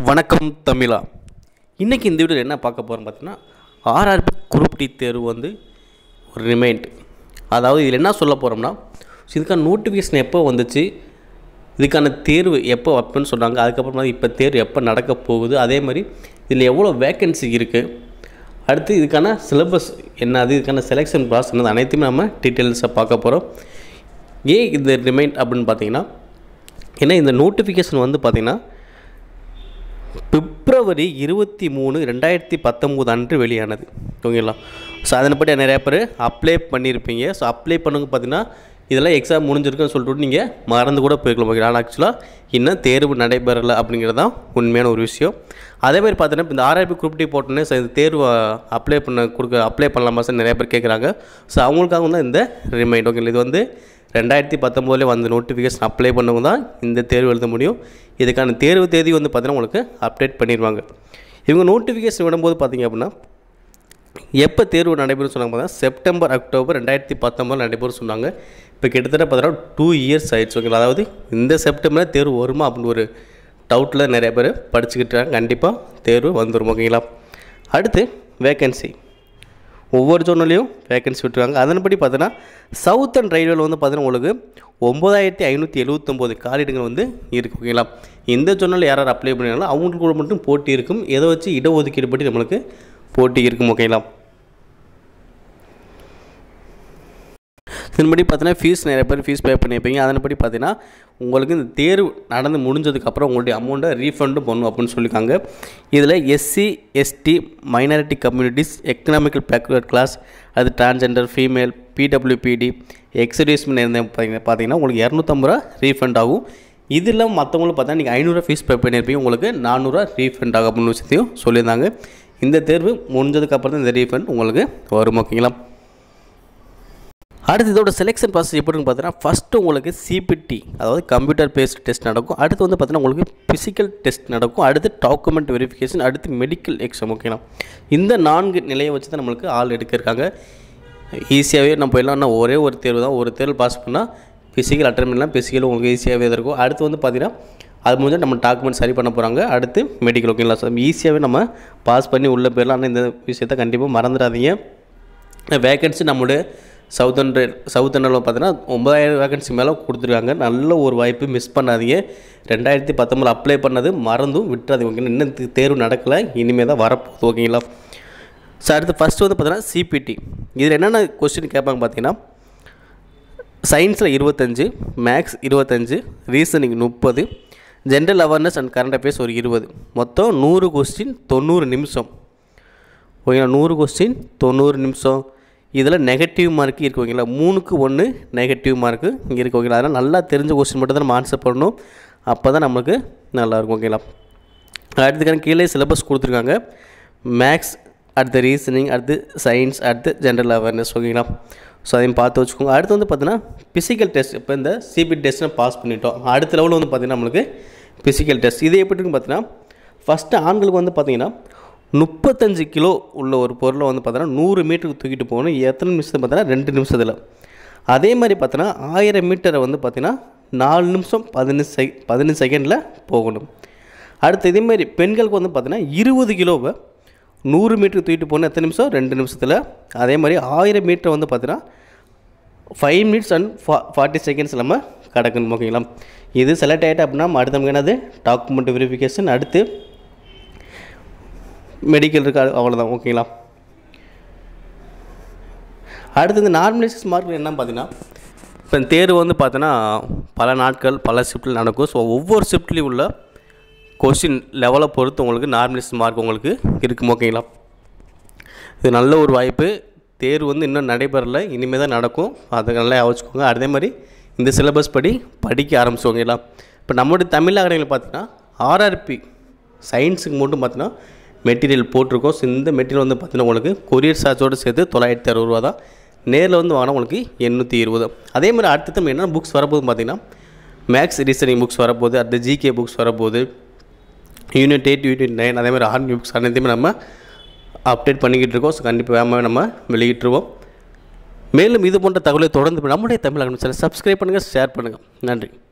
வணக்கம் தமிழா இன்றைக்கி இந்த வீடியோவில் என்ன பார்க்க போகிறோம் பார்த்தீங்கன்னா ஆர்ஆர்பி குரூப் டி தேர்வு வந்து ஒரு ரிமைண்ட் அதாவது இதில் என்ன சொல்ல போகிறோம்னா ஸோ இதுக்கான நோட்டிஃபிகேஷன் எப்போ வந்துச்சு இதுக்கான தேர்வு எப்போ வைப்பேன்னு சொன்னாங்க அதுக்கப்புறமா இப்போ தேர்வு எப்போ நடக்க போகுது அதே மாதிரி இதில் எவ்வளோ வேக்கன்சி இருக்குது அடுத்து இதுக்கான சிலபஸ் என்னது இதுக்கான செலெக்ஷன் ப்ராசஸ் என்னது அனைத்துமே நம்ம டீட்டெயில்ஸை பார்க்க போகிறோம் ஏன் இந்த ரிமைண்ட் அப்படின்னு பார்த்தீங்கன்னா ஏன்னா இந்த நோட்டிஃபிகேஷன் வந்து பார்த்திங்கன்னா பிப்ரவரி இருபத்தி மூணு ரெண்டாயிரத்தி பத்தொம்போது அன்று வெளியானது ஓகேங்களா ஸோ அதனைப்படி நிறையா பேர் அப்ளை பண்ணியிருப்பீங்க ஸோ அப்ளை பண்ணுங்க பார்த்தீங்கன்னா இதெல்லாம் எக்ஸாம் முடிஞ்சிருக்குன்னு சொல்லிட்டு நீங்கள் மறந்து கூட போய்க்கலாம் ஓகே ஆனால் ஆக்சுவலாக இன்னும் தேர்வு நடைபெறலை அப்படிங்கிறது தான் உண்மையான ஒரு விஷயம் அதே மாதிரி பார்த்தீங்கன்னா இப்போ இந்த ஆர்ஐபி குரூப் டி போட்டோன்னே ஸோ இந்த தேர்வு அப்ளை பண்ண கொடுக்க அப்ளை பண்ணலாமா சார் நிறைய பேர் கேட்குறாங்க ஸோ அவங்களுக்காக தான் இந்த ரிமைண்ட் ஓகே இது வந்து ரெண்டாயிரத்தி பத்தொம்போதுலேயே வந்த நோட்டிஃபிகேஷன் அப்ளை பண்ணவங்க தான் இந்த தேர்வு எழுத முடியும் இதுக்கான தேர்வு தேதி வந்து பார்த்தீங்கன்னா உங்களுக்கு அப்டேட் பண்ணிடுவாங்க இவங்க நோட்டிஃபிகேஷன் விடும்போது பார்த்தீங்க அப்படின்னா எப்போ தேர்வு நடைபெறும் சொன்னாங்க பார்த்தா செப்டம்பர் அக்டோபர் ரெண்டாயிரத்தி பத்தொம்பது நடைபெறும் சொன்னாங்க இப்போ கிட்டத்தட்ட பார்த்தீங்கன்னா டூ இயர்ஸ் ஆயிடுச்சு ஓகேங்களா அதாவது இந்த செப்டம்பரில் தேர்வு வருமா அப்படின்னு ஒரு டவுட்டில் நிறைய பேர் படிச்சுக்கிட்டு இருக்காங்க கண்டிப்பாக தேர்வு வந்துடும் ஓகேங்களா அடுத்து வேக்கன்சி ஒவ்வொரு ஜோன்லையும் வேகன்சி விட்டுருக்காங்க அதன்படி பார்த்தீங்கன்னா சவுத்தர்ன் ரயில்வேல வந்து பார்த்தீங்கன்னா உங்களுக்கு ஒம்பதாயிரத்தி ஐநூற்றி எழுபத்தொம்போது காலிடங்கள் வந்து இருக்குது ஓகேங்களா இந்த ஜோனில் யார் யார் அப்ளை பண்ணினாலும் அவங்களுக்கு கூட மட்டும் போட்டி இருக்கும் எதை வச்சு இடஒதுக்கீடு படி நம்மளுக்கு போட்டி இருக்கும் ஓகேங்களா இதன்படி பார்த்தீங்கன்னா ஃபீஸ் நிறைய பேர் ஃபீஸ் பே பண்ணியிருப்பீங்க அதன்படி பார்த்தீங்கன்னா உங்களுக்கு இந்த தேர்வு நடந்து முடிஞ்சதுக்கப்புறம் உங்களுடைய அமௌண்ட்டை ரீஃபண்டும் பண்ணும் அப்படின்னு சொல்லியிருக்காங்க இதில் SC ST minority communities economical backward class அது டிரான்ஸ்ஜெண்டர் ஃபீமேல் பிடபிள்யூபிடி எக்ஸடியூஸ்மெண்ட் இருந்த பார்த்தீங்கன்னா பார்த்தீங்கன்னா உங்களுக்கு இரநூத்தம்பது ரூபா ரீஃபண்ட் ஆகும் இதில் மற்றவங்களுக்கு பார்த்தா நீங்கள் ஐநூறுரூவா ஃபீஸ் பே பண்ணியிருப்பீங்க உங்களுக்கு நானூறுரூவா ரீஃபண்ட் ஆகும் அப்படின்னு விஷயத்தையும் சொல்லியிருந்தாங்க இந்த தேர்வு முடிஞ்சதுக்கப்புறம் தான் இந்த ரீஃபண்ட் உங்களுக்கு வரும் ஓகேங்களா அடுத்து இதோட செலெக்ஷன் ப்ராசஸ் எப்படின்னு பார்த்தீங்கன்னா ஃபஸ்ட்டு உங்களுக்கு சிபிடி அதாவது கம்ப்யூட்டர் பேஸ்ட் டெஸ்ட் நடக்கும் அடுத்து வந்து பார்த்தீங்கன்னா உங்களுக்கு ஃபிசிக்கல் டெஸ்ட் நடக்கும் அடுத்து டாக்குமெண்ட் வெரிஃபிகேஷன் அடுத்து மெடிக்கல் எக்ஸாம் ஓகேங்களா இந்த நான்கு நிலையை வச்சு தான் நம்மளுக்கு ஆள் எடுக்கிருக்காங்க ஈஸியாகவே நம்ம போயிடலாம் ஒரே ஒரு தேர்வு தான் ஒரு தேர்வு பாஸ் பண்ணால் ஃபிசிக்கல் அட்டன் பண்ணலாம் ஃபிசிக்கல் உங்களுக்கு ஈஸியாகவே தான் இருக்கும் அடுத்து வந்து பார்த்தீங்கன்னா அது முடிஞ்சால் நம்ம டாக்குமெண்ட் சரி பண்ண போகிறாங்க அடுத்து மெடிக்கல் ஓகேங்களா ஸோ ஈஸியாகவே நம்ம பாஸ் பண்ணி உள்ளே போயிடலாம் ஆனால் இந்த விஷயத்தை கண்டிப்பாக மறந்துடாதீங்க வேகன்சி நம்மளுடைய சவுத்தன் சவுத்தனில் பார்த்தீங்கன்னா ஒன்பதாயிரம் வேகன்சி மேலே கொடுத்துருக்காங்க நல்ல ஒரு வாய்ப்பு மிஸ் பண்ணாதீங்க ரெண்டாயிரத்தி பத்தொம்பது அப்ளை பண்ணது மறந்தும் விட்டுறாதீங்க ஓகேங்களா இன்னும் தே- தேர்வு நடக்கலை இனிமேல் தான் வரப்போகுது ஓகேங்களா ஸோ அடுத்து ஃபஸ்ட்டு வந்து பார்த்தீங்கன்னா சிபிடி இதில் என்னென்ன கொஸ்டின் கேட்பாங்க பார்த்தீங்கன்னா சயின்ஸில் இருபத்தஞ்சு மேக்ஸ் இருபத்தஞ்சு ரீசனிங் முப்பது general awareness and current affairs ஒரு இருபது மொத்தம் நூறு கொஸ்டின் தொண்ணூறு நிமிஷம் ஓகேங்களா நூறு கொஸ்டின் தொண்ணூறு நிமிஷம் இதில் நெகட்டிவ் மார்க் இருக்குது ஓகேங்களா மூணுக்கு ஒன்று நெகட்டிவ் மார்க்கு இங்கே இருக்குது ஓகேங்களா அதனால் நல்லா தெரிஞ்ச கொஸ்டின் மட்டும் தான் நம்ம ஆன்சர் பண்ணணும் அப்போ தான் நம்மளுக்கு நல்லாயிருக்கும் ஓகேங்களா அடுத்துக்கான கீழே சிலபஸ் கொடுத்துருக்காங்க மேக்ஸ் அடுத்து ரீசனிங் அடுத்து சயின்ஸ் அடுத்து ஜென்ரல் அவேர்னஸ் ஓகேங்களா ஸோ அதையும் பார்த்து வச்சுக்கோங்க அடுத்து வந்து பார்த்தீங்கன்னா ஃபிசிக்கல் டெஸ்ட் இப்போ இந்த சிபி டெஸ்ட்டை பாஸ் பண்ணிட்டோம் அடுத்த லெவலில் வந்து பார்த்தீங்கன்னா நம்மளுக்கு ஃபிசிக்கல் டெஸ்ட் இது எப்படி இருக்குன்னு பார்த்தீங்கன்னா ஃபஸ்ட்டு ஆண்களுக்கு வந்து பார்த்தீங்கன்னா முப்பத்தஞ்சு கிலோ உள்ள ஒரு பொருளை வந்து பார்த்தீங்கன்னா நூறு மீட்டருக்கு தூக்கிட்டு போகணும் எத்தனை நிமிஷத்தில் பார்த்தீங்கன்னா ரெண்டு நிமிஷத்தில் அதே மாதிரி பார்த்தீங்கன்னா ஆயிரம் மீட்டரை வந்து பார்த்தீங்கன்னா நாலு நிமிஷம் பதினஞ்சு செக பதினஞ்சு செகண்டில் போகணும் அடுத்து இதேமாரி பெண்களுக்கு வந்து பார்த்தீங்கன்னா இருபது கிலோவை நூறு மீட்டர் தூக்கிட்டு போகணும் எத்தனை நிமிஷம் ரெண்டு நிமிஷத்தில் அதே மாதிரி ஆயிரம் மீட்டர் வந்து பார்த்தீங்கன்னா ஃபைவ் மினிட்ஸ் அண்ட் ஃபா ஃபார்ட்டி செகண்ட்ஸ் நம்ம கடக்கணும் ஓகேங்களா இது செலக்ட் ஆகிட்டு அப்படின்னா அடுத்த நமக்கு என்னது டாக்குமெண்ட் வெரிஃபிகேஷன் அடுத்து மெடிக்கல் இருக்கு அது அவ்வளோதான் ஓகேங்களா அடுத்து இந்த நார்மலைசஸ் மார்க் என்ன பார்த்தீங்கன்னா இப்போ இந்த தேர்வு வந்து பார்த்தோன்னா பல நாட்கள் பல ஷிஃப்ட்டில் நடக்கும் ஸோ ஒவ்வொரு ஷிஃப்ட்லேயும் உள்ள கொஷின் லெவலை பொறுத்து உங்களுக்கு நார்மலைசஸ் மார்க் உங்களுக்கு இருக்கும் ஓகேங்களா இது நல்ல ஒரு வாய்ப்பு தேர்வு வந்து இன்னும் நடைபெறல இனிமேல் தான் நடக்கும் அதை நல்லா யோசிச்சுக்கோங்க அதே மாதிரி இந்த சிலபஸ் படி படிக்க ஆரம்பிச்சுவோங்களா இப்போ நம்மளுடைய தமிழ் அகாடமியில் பார்த்தீங்கன்னா ஆர்ஆர்பி சயின்ஸுக்கு மட்டும் பார்த்தீங்கன்னா மெட்டீரியல் போட்டிருக்கோம் ஸோ இந்த மெட்டீரியல் வந்து பார்த்தீங்கன்னா உங்களுக்கு கொரியர் சார்ஜோடு சேர்த்து தொள்ளாயிரத்தி அறுபது ரூபா தான் நேரில் வந்து வாங்கினா உங்களுக்கு எண்ணூற்றி இருபது அதே மாதிரி அடுத்தது நம்ம என்ன புக்ஸ் வரப்போகுது பார்த்தீங்கன்னா மேக்ஸ் ரீசனிங் புக்ஸ் வரப்போகுது அடுத்து ஜிகே புக்ஸ் வரப்போகுது யூனிட் எயிட் யூனிட் நைன் அதே மாதிரி ஆர்மி புக்ஸ் அனைத்தையுமே நம்ம அப்டேட் பண்ணிக்கிட்டு இருக்கோம் ஸோ கண்டிப்பாக வேகமாக நம்ம வெளியிட்டுருவோம் மேலும் இது போன்ற தகவலை தொடர்ந்து நம்முடைய தமிழ் அகமி சேனல் சப்ஸ்கிரைப் பண்ணுங்கள் ஷேர் பண்ணுங்கள் நன்றி